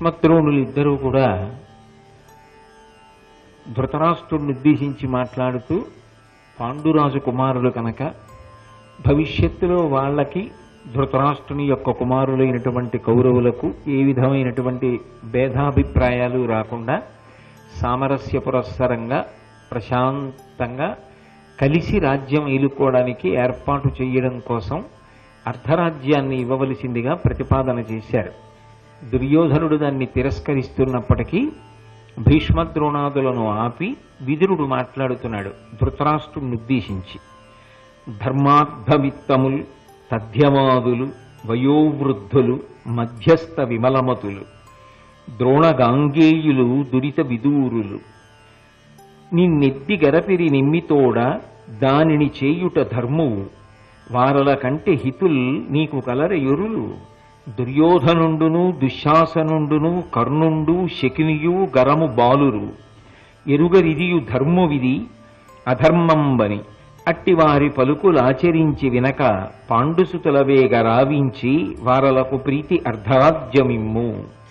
భీష్మద్రోణులు ఇద్దరూ కూడా ధృతరాష్ట్రుడిని ఉద్దేశించి మాట్లాడుతూ పాండురాజు కుమారులు కనుక భవిష్యత్తులో వాళ్ళకి ధృతరాష్ట్రుని యొక్క కుమారులైనటువంటి కౌరవులకు ఏ విధమైనటువంటి భేదాభిప్రాయాలు రాకుండా సామరస్య పురస్సరంగా ప్రశాంతంగా కలిసి రాజ్యం ఏలుకోవడానికి ఏర్పాటు చేయడం కోసం అర్ధరాజ్యాన్ని ఇవ్వవలసిందిగా ప్రతిపాదన చేశారు దుర్యోధనుడు దాన్ని తిరస్కరిస్తున్నప్పటికీ భీష్మద్రోణాదులను ఆపి విదురుడు మాట్లాడుతున్నాడు ధృతరాష్ట్రుని ఉద్దేశించి ధర్మార్థవిత్తములు తథ్యమాదులు వయోవృద్ధులు మధ్యస్థ విమలమతులు ద్రోణగాంగేయులు దురిత విదూరులు నిన్నెత్తి గరపిరి నిమ్మితోడ దానిని చేయుట ధర్మువు వారల కంటే హితుల్ నీకు కలర ఎరులు దుర్యోధనుండును దుశ్శాసనుండును కర్ణుండు శకినియు గరము బాలురు ఎరుగరిదియు ధర్మవిది అధర్మంబని అట్టివారి పలుకులాచరించి వినక పాండుసుతుల వేగ రావించి వారలకు ప్రీతి అర్ధరాజ్యమిమ్ము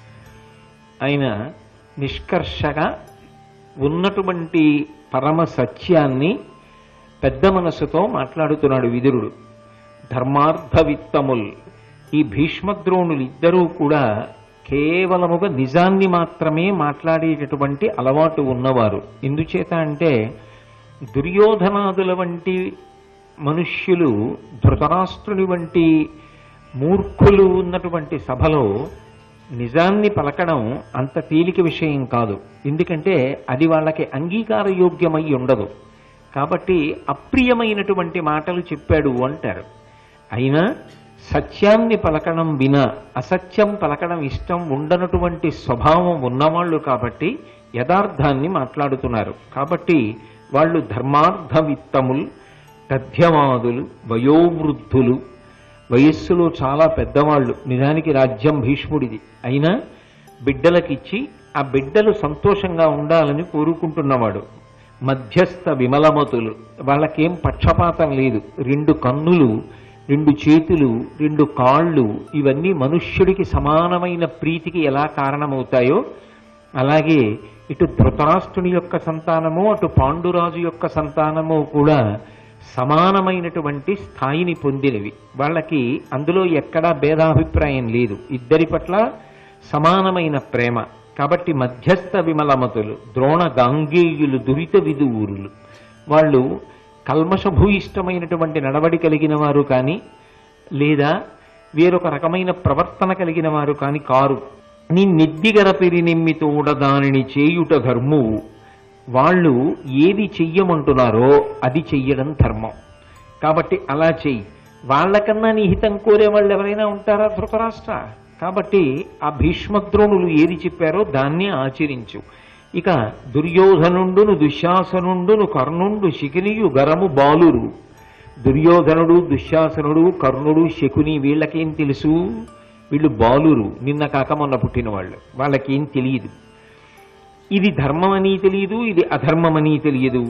ఆయన నిష్కర్షగా ఉన్నటువంటి పరమ సత్యాన్ని పెద్ద మనసుతో మాట్లాడుతున్నాడు విదురుడు ధర్మార్థవిత్తముల్ ఈ భీష్మద్రోణులు ఇద్దరూ కూడా కేవలముగా నిజాన్ని మాత్రమే మాట్లాడేటటువంటి అలవాటు ఉన్నవారు ఎందుచేత అంటే దుర్యోధనాదుల వంటి మనుష్యులు ధృతరాష్ట్రుని వంటి మూర్ఖులు ఉన్నటువంటి సభలో నిజాన్ని పలకడం అంత తేలిక విషయం కాదు ఎందుకంటే అది వాళ్ళకి అంగీకార యోగ్యమై ఉండదు కాబట్టి అప్రియమైనటువంటి మాటలు చెప్పాడు అంటారు అయినా సత్యాన్ని పలకడం వినా అసత్యం పలకడం ఇష్టం ఉండనటువంటి స్వభావం ఉన్నవాళ్ళు కాబట్టి యథార్థాన్ని మాట్లాడుతున్నారు కాబట్టి వాళ్ళు ధర్మార్థ విత్తములు తథ్యవాదులు వయోవృద్ధులు వయస్సులో చాలా పెద్దవాళ్ళు నిజానికి రాజ్యం భీష్ముడిది అయినా బిడ్డలకిచ్చి ఆ బిడ్డలు సంతోషంగా ఉండాలని కోరుకుంటున్నవాడు మధ్యస్థ విమలమతులు వాళ్ళకేం పక్షపాతం లేదు రెండు కన్నులు రెండు చేతులు రెండు కాళ్ళు ఇవన్నీ మనుష్యుడికి సమానమైన ప్రీతికి ఎలా కారణమవుతాయో అలాగే ఇటు ధృతరాష్ట్రుని యొక్క సంతానము అటు పాండురాజు యొక్క సంతానము కూడా సమానమైనటువంటి స్థాయిని పొందినవి వాళ్ళకి అందులో ఎక్కడా భేదాభిప్రాయం లేదు ఇద్దరి పట్ల సమానమైన ప్రేమ కాబట్టి మధ్యస్థ విమలమతులు ద్రోణ గాంగేయులు దురిత విదువురులు వాళ్ళు కల్మషభూయిష్టమైనటువంటి నడవడి కలిగిన వారు కానీ లేదా వేరొక రకమైన ప్రవర్తన కలిగిన వారు కాని కారు నీ నిద్దిగరపిరి నిమ్మితోడ దానిని చేయుట ధర్మువు వాళ్ళు ఏది చెయ్యమంటున్నారో అది చెయ్యడం ధర్మం కాబట్టి అలా చెయ్యి వాళ్ళకన్నా నీ హితం కోరే వాళ్ళు ఎవరైనా ఉంటారా ధృతరాష్ట్ర కాబట్టి ఆ భీష్మద్రోణులు ఏది చెప్పారో దాన్ని ఆచరించు ఇక దుర్యోధనుండును దుశ్శాసనుండును కర్ణుండు శిఖినియు గరము బాలురు దుర్యోధనుడు దుశ్శాసనుడు కర్ణుడు శకుని వీళ్ళకేం తెలుసు వీళ్ళు బాలురు నిన్న కాక మొన్న పుట్టిన వాళ్ళు వాళ్ళకేం తెలియదు ఇది ధర్మమని తెలియదు ఇది అధర్మమని తెలియదు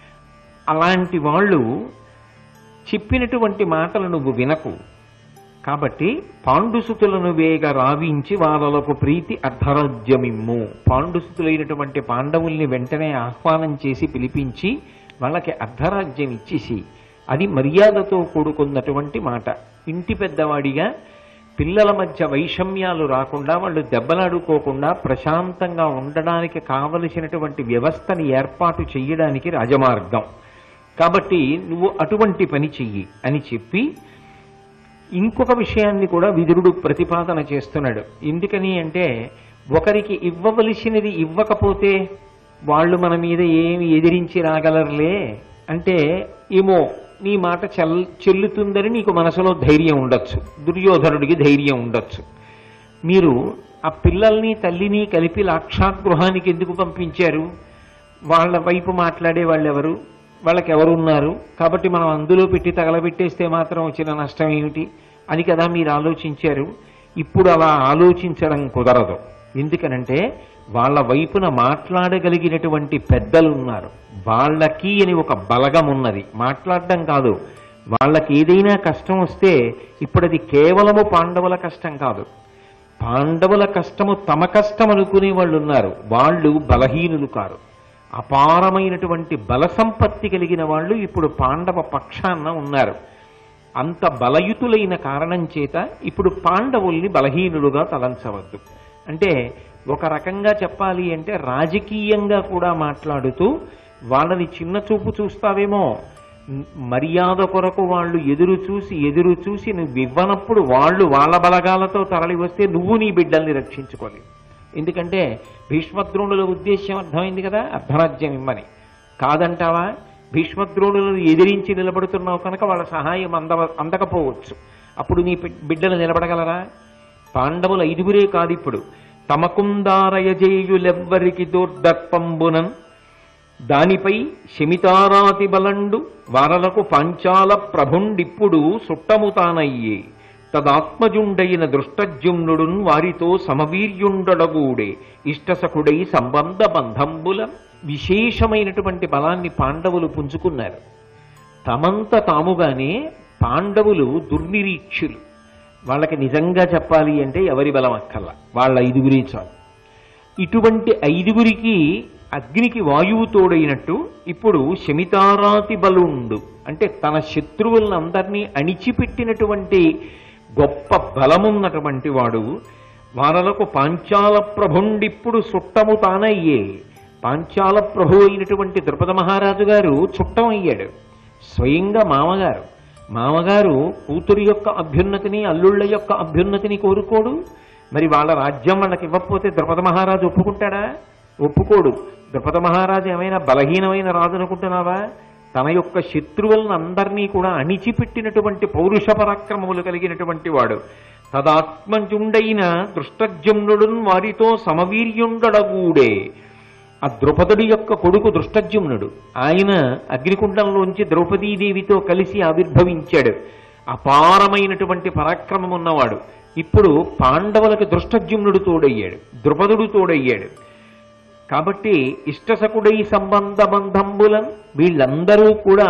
అలాంటి వాళ్ళు చెప్పినటువంటి మాటలు నువ్వు వినకు కాబట్టి పాండుసుతులను వేగ రావించి వాళ్ళకు ప్రీతి అర్ధరాజ్యమిమ్ము పాండుసుతులైనటువంటి పాండవుల్ని వెంటనే ఆహ్వానం చేసి పిలిపించి వాళ్ళకి అర్ధరాజ్యం ఇచ్చేసి అది మర్యాదతో కూడుకున్నటువంటి మాట ఇంటి పెద్దవాడిగా పిల్లల మధ్య వైషమ్యాలు రాకుండా వాళ్ళు దెబ్బలాడుకోకుండా ప్రశాంతంగా ఉండడానికి కావలసినటువంటి వ్యవస్థని ఏర్పాటు చెయ్యడానికి రాజమార్గం కాబట్టి నువ్వు అటువంటి పని చెయ్యి అని చెప్పి ఇంకొక విషయాన్ని కూడా విదురుడు ప్రతిపాదన చేస్తున్నాడు ఎందుకని అంటే ఒకరికి ఇవ్వవలసినది ఇవ్వకపోతే వాళ్ళు మన మీద ఏమి ఎదిరించి రాగలరులే అంటే ఏమో నీ మాట చెల్ చెల్లుతుందని నీకు మనసులో ధైర్యం ఉండొచ్చు దుర్యోధనుడికి ధైర్యం ఉండొచ్చు మీరు ఆ పిల్లల్ని తల్లిని కలిపి లాక్షాగృహానికి ఎందుకు పంపించారు వాళ్ళ వైపు మాట్లాడే వాళ్ళు ఎవరు వాళ్ళకి ఎవరు ఉన్నారు కాబట్టి మనం అందులో పెట్టి తగలబెట్టేస్తే మాత్రం వచ్చిన నష్టం ఏమిటి అని కదా మీరు ఆలోచించారు ఇప్పుడు అలా ఆలోచించడం కుదరదు ఎందుకనంటే వాళ్ళ వైపున మాట్లాడగలిగినటువంటి పెద్దలు ఉన్నారు వాళ్ళకి అని ఒక బలగం ఉన్నది మాట్లాడడం కాదు వాళ్ళకి ఏదైనా కష్టం వస్తే ఇప్పుడు అది కేవలము పాండవుల కష్టం కాదు పాండవుల కష్టము తమ కష్టం అనుకునే వాళ్ళు ఉన్నారు వాళ్ళు బలహీనులు కారు అపారమైనటువంటి బల సంపత్తి కలిగిన వాళ్ళు ఇప్పుడు పాండవ పక్షాన ఉన్నారు అంత బలయుతులైన కారణం చేత ఇప్పుడు పాండవుల్ని బలహీనులుగా తలంచవద్దు అంటే ఒక రకంగా చెప్పాలి అంటే రాజకీయంగా కూడా మాట్లాడుతూ వాళ్ళని చిన్న చూపు చూస్తావేమో మ్, మర్యాద కొరకు వాళ్ళు ఎదురు చూసి ఎదురు చూసి నువ్వు ఇవ్వనప్పుడు వాళ్ళు వాళ్ళ బలగాలతో తరలి వస్తే నువ్వు నీ బిడ్డల్ని రక్షించుకోలేవు ఎందుకంటే భీష్మద్రోణుల ఉద్దేశ్యం అర్థమైంది కదా అర్ధరాజ్యం ఇమ్మని కాదంటావా భీష్మద్రోణులను ఎదిరించి నిలబడుతున్నావు కనుక వాళ్ళ సహాయం అంద అందకపోవచ్చు అప్పుడు నీ బి- బిడ్డలు నిలబడగలరా పాండవులు ఐదుగురే కాదు ఇప్పుడు తమకుందారయజేయులెవ్వరికి దోర్దర్పంబునన్ దానిపై శమితారాతి బలండు వారలకు పాంచాల ప్రభుండిప్పుడు సుట్టముతానయ్యే తదాత్మజుండైన దృష్టజ్యుమ్నుడున్ వారితో సమవీర్యుండడగూడే ఇష్టసకుడై సంబంధ బంధంబుల విశేషమైనటువంటి బలాన్ని పాండవులు పుంజుకున్నారు తమంత తాముగానే పాండవులు దుర్నిరీక్షులు వాళ్ళకి నిజంగా చెప్పాలి అంటే ఎవరి బలం అక్కర్ల వాళ్ళ ఐదుగురి చాలు ఇటువంటి ఐదుగురికి అగ్నికి వాయువు తోడైనట్టు ఇప్పుడు శమితారాతి బలుండు అంటే తన శత్రువులందరినీ అణిచిపెట్టినటువంటి గొప్ప బలమున్నటువంటి వాడు వారలకు పాంచాల ప్రభుండిప్పుడు చుట్టము తానయ్యే పాంచాల ప్రభు అయినటువంటి ద్రుపద మహారాజు గారు చుట్టం అయ్యాడు స్వయంగా మామగారు మామగారు కూతురి యొక్క అభ్యున్నతిని అల్లుళ్ళ యొక్క అభ్యున్నతిని కోరుకోడు మరి వాళ్ళ రాజ్యం వాళ్ళకి ఇవ్వకపోతే ద్రుపద మహారాజు ఒప్పుకుంటాడా ఒప్పుకోడు ద్రుపద మహారాజు ఏమైనా బలహీనమైన రాజు అనుకుంటున్నావా తన యొక్క శత్రువులను అందరినీ కూడా అణిచిపెట్టినటువంటి పౌరుష పరాక్రమములు కలిగినటువంటి వాడు తదాత్మజుండైన దృష్టజ్యుమ్నుడున్ వారితో సమవీర్యుండడగూడే ఆ ద్రౌపదుడి యొక్క కొడుకు దృష్టజ్యుమ్నుడు ఆయన అగ్నికుండంలోంచి ద్రౌపదీదేవితో కలిసి ఆవిర్భవించాడు అపారమైనటువంటి పరాక్రమం ఉన్నవాడు ఇప్పుడు పాండవులకు దృష్టజ్యుమ్నుడు తోడయ్యాడు ద్రుపదుడు తోడయ్యాడు కాబట్టి ఇష్టసకుడై సంబంధ బంధంబులన్ వీళ్ళందరూ కూడా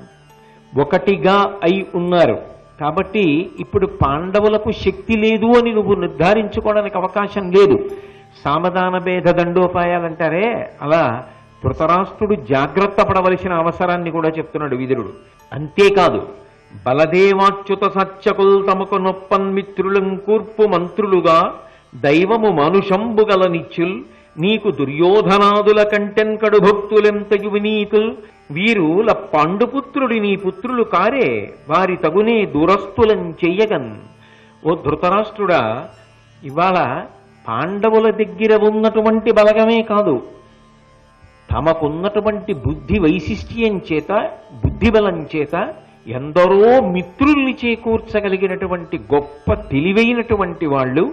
ఒకటిగా అయి ఉన్నారు కాబట్టి ఇప్పుడు పాండవులకు శక్తి లేదు అని నువ్వు నిర్ధారించుకోవడానికి అవకాశం లేదు సామధాన భేద దండోపాయాలంటారే అలా ధృతరాష్ట్రుడు జాగ్రత్త పడవలసిన అవసరాన్ని కూడా చెప్తున్నాడు విదురుడు అంతేకాదు బలదేవాచ్యుత సత్యకుల్ తమకు నొప్పన్మిత్రులం కూర్పు మంత్రులుగా దైవము మనుషంబు గల నిత్యుల్ నీకు దుర్యోధనాదుల కంటెన్ కడు భక్తులెంతయు వినీతుల్ వీరు పాండుపుత్రుడి నీ పుత్రులు కారే వారి తగునే దురస్తులం చెయ్యగన్ ఓ ధృతరాష్ట్రుడా ఇవాళ పాండవుల దగ్గర ఉన్నటువంటి బలగమే కాదు తమకున్నటువంటి బుద్ధి వైశిష్ట్యం చేత బుద్ధి బలం చేత ఎందరో మిత్రుల్ని చేకూర్చగలిగినటువంటి గొప్ప తెలివైనటువంటి వాళ్ళు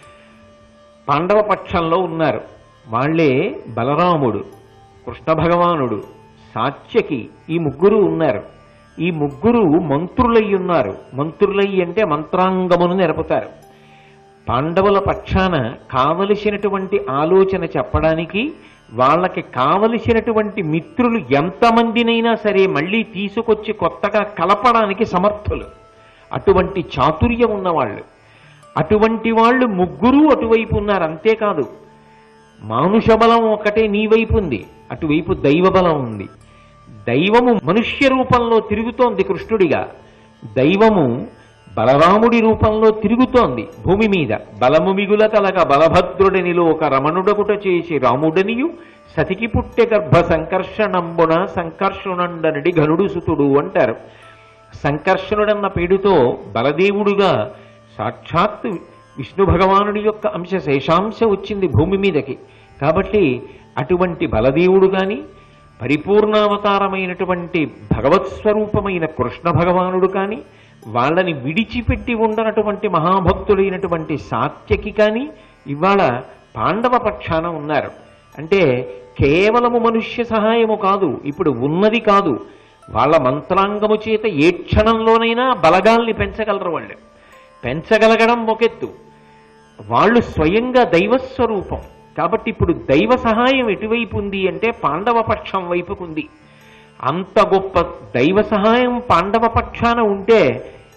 పాండవ పక్షంలో ఉన్నారు వాళ్ళే బలరాముడు కృష్ణ భగవానుడు సాత్యకి ఈ ముగ్గురు ఉన్నారు ఈ ముగ్గురు మంత్రులై ఉన్నారు మంత్రులై అంటే మంత్రాంగమును నెరపుతారు పాండవుల పక్షాన కావలసినటువంటి ఆలోచన చెప్పడానికి వాళ్ళకి కావలసినటువంటి మిత్రులు ఎంతమందినైనా సరే మళ్ళీ తీసుకొచ్చి కొత్తగా కలపడానికి సమర్థులు అటువంటి చాతుర్యం ఉన్నవాళ్ళు అటువంటి వాళ్ళు ముగ్గురు అటువైపు ఉన్నారు అంతేకాదు మానుష బలం ఒకటే నీ వైపు ఉంది అటువైపు దైవ బలం ఉంది దైవము మనుష్య రూపంలో తిరుగుతోంది కృష్ణుడిగా దైవము బలరాముడి రూపంలో తిరుగుతోంది భూమి మీద బలము మిగుల కలగ బలభద్రుడనిలో ఒక రమణుడకుట చేసి రాముడనియు సతికి పుట్టె గర్భ సంకర్షణంబున సంకర్షణండనడి ఘనుడు సుతుడు అంటారు సంకర్షణుడన్న పేరుతో బలదేవుడుగా సాక్షాత్ విష్ణు భగవానుడి యొక్క అంశ శేషాంశ వచ్చింది భూమి మీదకి కాబట్టి అటువంటి బలదేవుడు గాని పరిపూర్ణావతారమైనటువంటి భగవత్ స్వరూపమైన కృష్ణ భగవానుడు కాని వాళ్ళని విడిచిపెట్టి ఉండనటువంటి మహాభక్తుడైనటువంటి సాత్యకి కాని ఇవాళ పాండవ పక్షాన ఉన్నారు అంటే కేవలము మనుష్య సహాయము కాదు ఇప్పుడు ఉన్నది కాదు వాళ్ళ మంత్రాంగము చేత ఏ క్షణంలోనైనా బలగాల్ని పెంచగలరు వాళ్ళు పెంచగలగడం ఒకెత్తు వాళ్ళు స్వయంగా దైవస్వరూపం కాబట్టి ఇప్పుడు దైవ సహాయం ఎటువైపు ఉంది అంటే పాండవ పక్షం వైపుకుంది అంత గొప్ప దైవ సహాయం పాండవ పక్షాన ఉంటే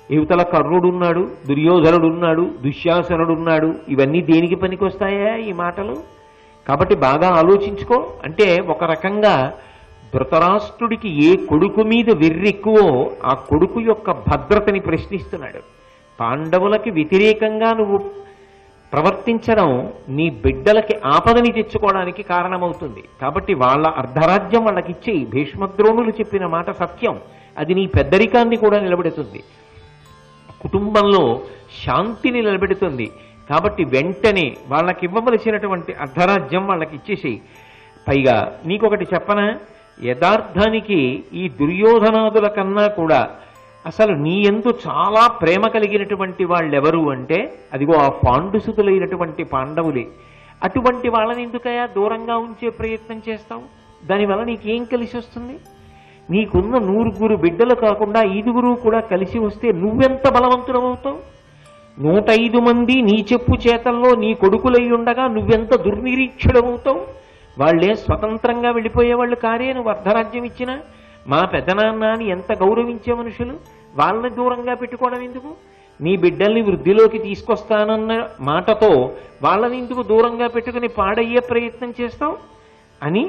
యువతల కర్ణుడున్నాడు దుర్యోధనుడున్నాడు దుశ్శాసనుడున్నాడు ఇవన్నీ దేనికి పనికొస్తాయా ఈ మాటలు కాబట్టి బాగా ఆలోచించుకో అంటే ఒక రకంగా ధృతరాష్ట్రుడికి ఏ కొడుకు మీద వెర్రెక్కువో ఆ కొడుకు యొక్క భద్రతని ప్రశ్నిస్తున్నాడు పాండవులకి వ్యతిరేకంగా నువ్వు ప్రవర్తించడం నీ బిడ్డలకి ఆపదని తెచ్చుకోవడానికి కారణమవుతుంది కాబట్టి వాళ్ళ అర్ధరాజ్యం వాళ్ళకి ఇచ్చేయి భీష్మద్రోణులు చెప్పిన మాట సత్యం అది నీ పెద్దరికాన్ని కూడా నిలబెడుతుంది కుటుంబంలో శాంతిని నిలబెడుతుంది కాబట్టి వెంటనే వాళ్ళకి ఇవ్వవలసినటువంటి అర్ధరాజ్యం వాళ్ళకి ఇచ్చేసేయి పైగా నీకొకటి చెప్పనా యథార్థానికి ఈ దుర్యోధనాదుల కన్నా కూడా అసలు నీ ఎందు చాలా ప్రేమ కలిగినటువంటి వాళ్ళెవరు అంటే అదిగో ఆ పాండుసుతులైనటువంటి పాండవులే అటువంటి వాళ్ళని ఎందుకయా దూరంగా ఉంచే ప్రయత్నం చేస్తావు దానివల్ల నీకేం కలిసి వస్తుంది నీకున్న నూరుగురు బిడ్డలు కాకుండా ఐదుగురు కూడా కలిసి వస్తే నువ్వెంత బలవంతుడవుతావు నూట ఐదు మంది నీ చెప్పు చేతల్లో నీ కొడుకులై ఉండగా నువ్వెంత దుర్నిరీక్షుడవుతావు వాళ్ళే స్వతంత్రంగా వెళ్ళిపోయేవాళ్ళు కారే నువ్వు అర్ధరాజ్యం ఇచ్చినా మా పెద్దనాన్న అని ఎంత గౌరవించే మనుషులు వాళ్ళని దూరంగా పెట్టుకోవడం ఎందుకు నీ బిడ్డల్ని వృద్ధిలోకి తీసుకొస్తానన్న మాటతో వాళ్ళని ఎందుకు దూరంగా పెట్టుకుని పాడయ్యే ప్రయత్నం చేస్తావు అని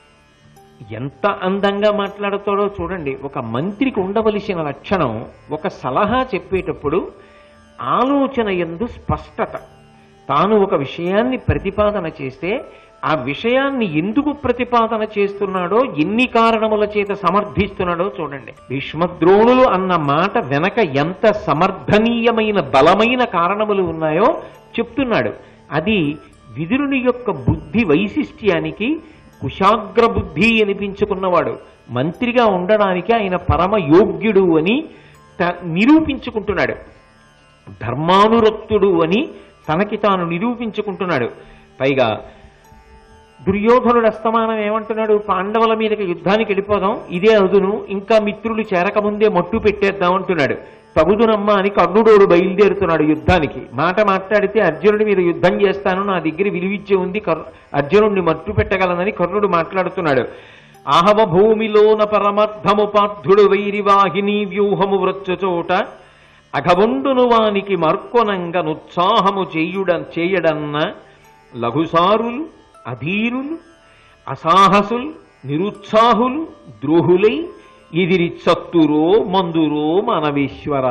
ఎంత అందంగా మాట్లాడుతాడో చూడండి ఒక మంత్రికి ఉండవలసిన లక్షణం ఒక సలహా చెప్పేటప్పుడు ఆలోచన ఎందు స్పష్టత తాను ఒక విషయాన్ని ప్రతిపాదన చేస్తే ఆ విషయాన్ని ఎందుకు ప్రతిపాదన చేస్తున్నాడో ఎన్ని కారణముల చేత సమర్థిస్తున్నాడో చూడండి భీష్మద్రోణులు అన్న మాట వెనక ఎంత సమర్థనీయమైన బలమైన కారణములు ఉన్నాయో చెప్తున్నాడు అది విదురుని యొక్క బుద్ధి వైశిష్ట్యానికి కుశాగ్ర బుద్ధి అనిపించుకున్నవాడు మంత్రిగా ఉండడానికి ఆయన పరమ యోగ్యుడు అని త- నిరూపించుకుంటున్నాడు ధర్మానురక్తుడు అని తనకి తాను నిరూపించుకుంటున్నాడు పైగా దుర్యోధనుడు అస్తమానం ఏమంటున్నాడు పాండవుల మీదకి యుద్ధానికి వెళ్ళిపోదాం ఇదే అదును ఇంకా మిత్రులు చేరకముందే మట్టు పెట్టేద్దాం అంటున్నాడు తగుదునమ్మ అని కర్ణుడోడు బయలుదేరుతున్నాడు యుద్ధానికి మాట మాట్లాడితే అర్జునుడి మీద యుద్ధం చేస్తాను నా దగ్గర విలువిచ్చే ఉంది కర్- అర్జునుడిని మట్టు పెట్టగలనని కర్ణుడు మాట్లాడుతున్నాడు ఆహవ భూమిలోన పరమర్థము పార్థుడు వైరి వాహిని వ్యూహము వృచ్చచోట అఘవుండును వానికి మర్కొనంగ నుత్సాహము చేయుడ చేయడన్న లఘుసారులు అధీరులు అసాహసులు నిరుత్సాహులు ద్రోహులై ఇదిరి చత్తురో మందురో మనవేశ్వర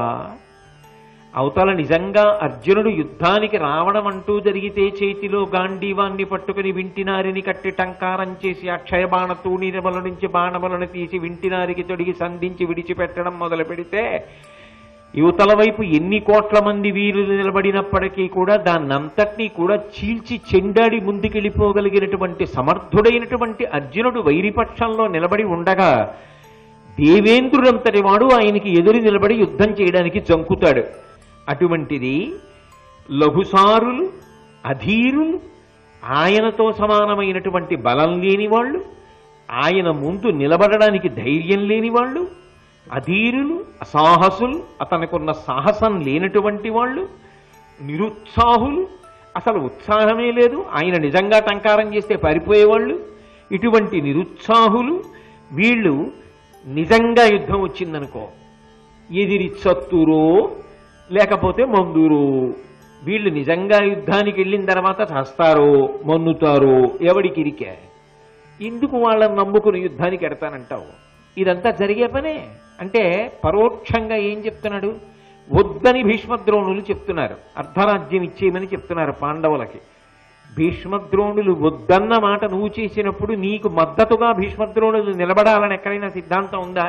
అవతల నిజంగా అర్జునుడు యుద్ధానికి రావడం అంటూ జరిగితే చేతిలో గాంధీవాన్ని పట్టుకుని వింటినారిని కట్టి టంకారం చేసి అక్షయ బాణ తూణీరముల నుంచి బాణములను తీసి వింటినారికి తొడిగి సంధించి విడిచిపెట్టడం మొదలు పెడితే యువతల వైపు ఎన్ని కోట్ల మంది వీరులు నిలబడినప్పటికీ కూడా దాన్నంతటినీ కూడా చీల్చి చెండాడి ముందుకెళ్ళిపోగలిగినటువంటి సమర్థుడైనటువంటి అర్జునుడు వైరిపక్షంలో నిలబడి ఉండగా దేవేంద్రుడంతటి వాడు ఆయనకి ఎదురు నిలబడి యుద్ధం చేయడానికి జంకుతాడు అటువంటిది లఘుసారులు అధీరులు ఆయనతో సమానమైనటువంటి బలం లేని వాళ్ళు ఆయన ముందు నిలబడడానికి ధైర్యం లేని వాళ్ళు అధీరులు అసాహసులు అతనికున్న సాహసం లేనటువంటి వాళ్ళు నిరుత్సాహులు అసలు ఉత్సాహమే లేదు ఆయన నిజంగా టంకారం చేస్తే పారిపోయేవాళ్ళు ఇటువంటి నిరుత్సాహులు వీళ్ళు నిజంగా యుద్ధం వచ్చిందనుకో ఎదిరి చత్తురో లేకపోతే మందురో వీళ్ళు నిజంగా యుద్ధానికి వెళ్ళిన తర్వాత చస్తారో మన్నుతారో ఎవడికిరికే ఎందుకు వాళ్ళని నమ్ముకుని యుద్ధానికి ఎడతానంటావు ఇదంతా జరిగే పనే అంటే పరోక్షంగా ఏం చెప్తున్నాడు వద్దని భీష్మద్రోణులు చెప్తున్నారు అర్ధరాజ్యం ఇచ్చేయమని చెప్తున్నారు పాండవులకి భీష్మద్రోణులు వద్దన్న మాట నువ్వు చేసినప్పుడు నీకు మద్దతుగా భీష్మద్రోణులు నిలబడాలని ఎక్కడైనా సిద్ధాంతం ఉందా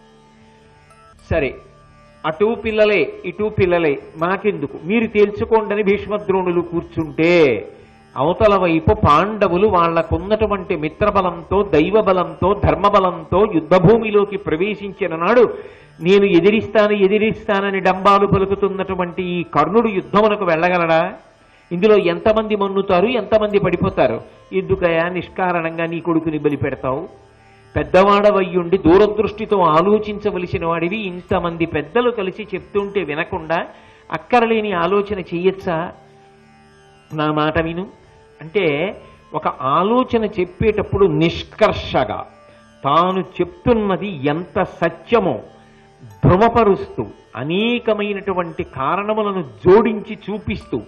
సరే అటు పిల్లలే ఇటు పిల్లలే మాకెందుకు మీరు తేల్చుకోండని భీష్మద్రోణులు కూర్చుంటే అవతల వైపు పాండవులు వాళ్లకున్నటువంటి మిత్రబలంతో దైవ బలంతో ధర్మబలంతో యుద్ధభూమిలోకి ప్రవేశించిన నాడు నేను ఎదిరిస్తాను ఎదిరిస్తానని డంబాలు పలుకుతున్నటువంటి ఈ కర్ణుడు యుద్ధమునకు వెళ్ళగలడా ఇందులో ఎంతమంది మన్నుతారు ఎంతమంది పడిపోతారు ఎందుకయా నిష్కారణంగా నీ కొడుకుని బలి పెడతావు పెద్దవాడవయ్యుండి దూరదృష్టితో ఆలోచించవలసిన వాడివి ఇంతమంది పెద్దలు కలిసి చెప్తుంటే వినకుండా అక్కరలేని ఆలోచన చెయ్యొచ్చా నా మాట విను అంటే ఒక ఆలోచన చెప్పేటప్పుడు నిష్కర్షగా తాను చెప్తున్నది ఎంత సత్యమో ధృవపరుస్తూ అనేకమైనటువంటి కారణములను జోడించి చూపిస్తూ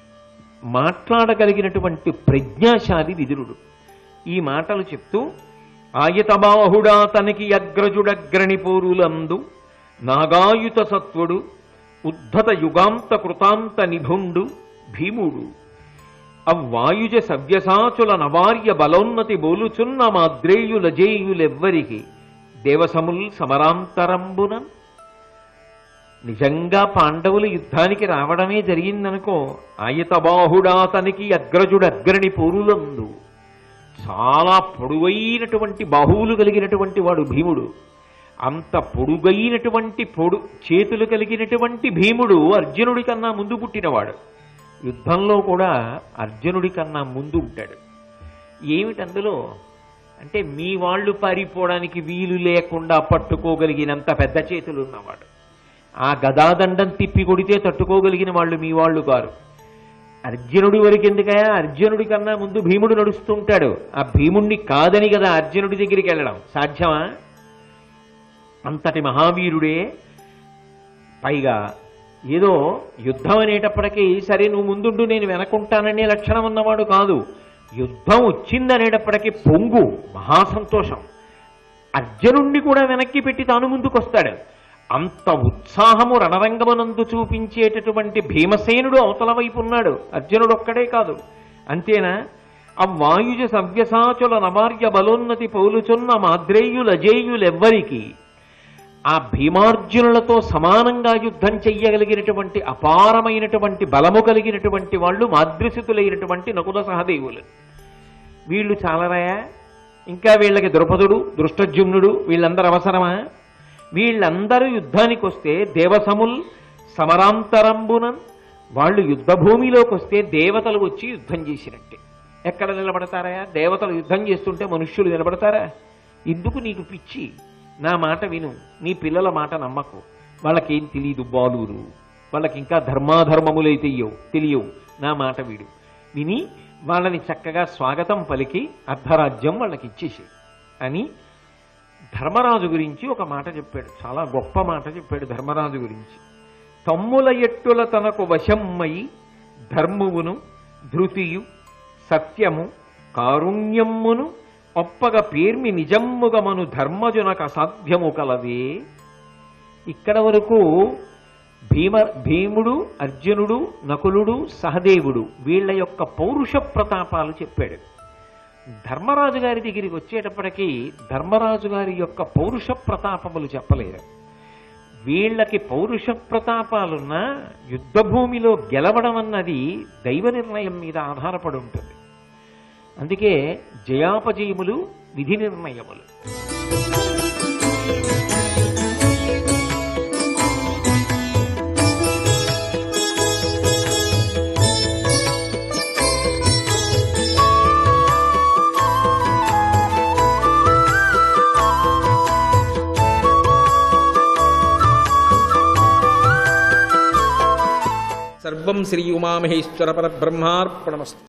మాట్లాడగలిగినటువంటి ప్రజ్ఞాశాలి విదురుడు ఈ మాటలు చెప్తూ ఆయతబాహుడా తనకి అగ్రజుడగ్రణి పోరులందు నాగాయుత సత్వుడు ఉద్ధత యుగాంత కృతాంత నిభుండు భీముడు అవ్వాయుజ సవ్యసాచుల నవార్య బలోన్నతి బోలుచున్న మాద్రేయుల జేయులెవ్వరికి దేవసముల్ సమరాంతరంబున నిజంగా పాండవులు యుద్ధానికి రావడమే జరిగిందనుకో ఆయతబాహుడా తనకి అగ్రజుడు అగ్రణి పోరులందు చాలా పొడువైనటువంటి బాహువులు కలిగినటువంటి వాడు భీముడు అంత పొడుగైనటువంటి పొడు చేతులు కలిగినటువంటి భీముడు అర్జునుడి కన్నా ముందు పుట్టినవాడు యుద్ధంలో కూడా అర్జునుడి కన్నా ముందు ఉంటాడు ఏమిటి అందులో అంటే మీ వాళ్ళు పారిపోవడానికి వీలు లేకుండా పట్టుకోగలిగినంత పెద్ద చేతులు ఉన్నవాడు ఆ గదాదండం తిప్పి కొడితే తట్టుకోగలిగిన వాళ్ళు మీ వాళ్ళు కారు అర్జునుడి వరకు ఎందుకయా అర్జునుడి కన్నా ముందు భీముడు నడుస్తుంటాడు ఆ భీముణ్ణి కాదని కదా అర్జునుడి దగ్గరికి వెళ్ళడం సాధ్యమా అంతటి మహావీరుడే పైగా ఏదో యుద్ధం అనేటప్పటికీ సరే నువ్వు ముందుండు నేను వెనకుంటాననే లక్షణం ఉన్నవాడు కాదు యుద్ధం వచ్చిందనేటప్పటికీ పొంగు మహాసంతోషం అర్జునుణ్ణి కూడా వెనక్కి పెట్టి తాను ముందుకొస్తాడు అంత ఉత్సాహము రణరంగమనందు చూపించేటటువంటి భీమసేనుడు అవతల వైపు ఉన్నాడు అర్జునుడు ఒక్కడే కాదు అంతేనా ఆ వాయుజ సవ్యసాచుల నవార్య బలోన్నతి పౌలుచున్న మాద్రేయుల జేయులెవ్వరికి ఆ భీమార్జునులతో సమానంగా యుద్ధం చెయ్యగలిగినటువంటి అపారమైనటువంటి బలము కలిగినటువంటి వాళ్ళు మాద్రిసితులైనటువంటి నకుల సహదేవులు వీళ్ళు చాలరాయా ఇంకా వీళ్ళకి ద్రుపదుడు దృష్టజుమ్నుడు వీళ్ళందరూ అవసరమా వీళ్ళందరూ యుద్ధానికి వస్తే దేవసముల్ సమరాంతరంబున వాళ్ళు యుద్ధ భూమిలోకి వస్తే దేవతలు వచ్చి యుద్ధం చేసినట్టే ఎక్కడ నిలబడతారా దేవతలు యుద్ధం చేస్తుంటే మనుష్యులు నిలబడతారా ఎందుకు నీకు పిచ్చి నా మాట విను నీ పిల్లల మాట నమ్మకు వాళ్ళకేం తెలియదు బాలురు వాళ్ళకి ఇంకా ధర్మాధర్మములై తెలియవు తెలియవు నా మాట విడు విని వాళ్ళని చక్కగా స్వాగతం పలికి అర్ధరాజ్యం వాళ్ళకి ఇచ్చేసి అని ధర్మరాజు గురించి ఒక మాట చెప్పాడు చాలా గొప్ప మాట చెప్పాడు ధర్మరాజు గురించి తమ్ముల ఎట్టుల తనకు వశమ్మయి ధర్మువును ధృతియు సత్యము కారుణ్యమ్మును ఒప్పగ పేర్మి నిజమ్ముగమను ధర్మజునక అసాధ్యము కలవే ఇక్కడ వరకు భీమ భీముడు అర్జునుడు నకులుడు సహదేవుడు వీళ్ళ యొక్క పౌరుష ప్రతాపాలు చెప్పాడు ధర్మరాజు గారి దగ్గరికి వచ్చేటప్పటికీ ధర్మరాజు గారి యొక్క పౌరుష ప్రతాపములు చెప్పలేదు వీళ్ళకి పౌరుష ప్రతాపాలున్న యుద్ధ భూమిలో గెలవడం అన్నది దైవ నిర్ణయం మీద ఆధారపడి ఉంటుంది అందుకే జయాపజయములు విధి నిర్ణయములు సర్వం శ్రీ ఉమామహేశ్వర పరబ్రహ్మార్పణమస్తు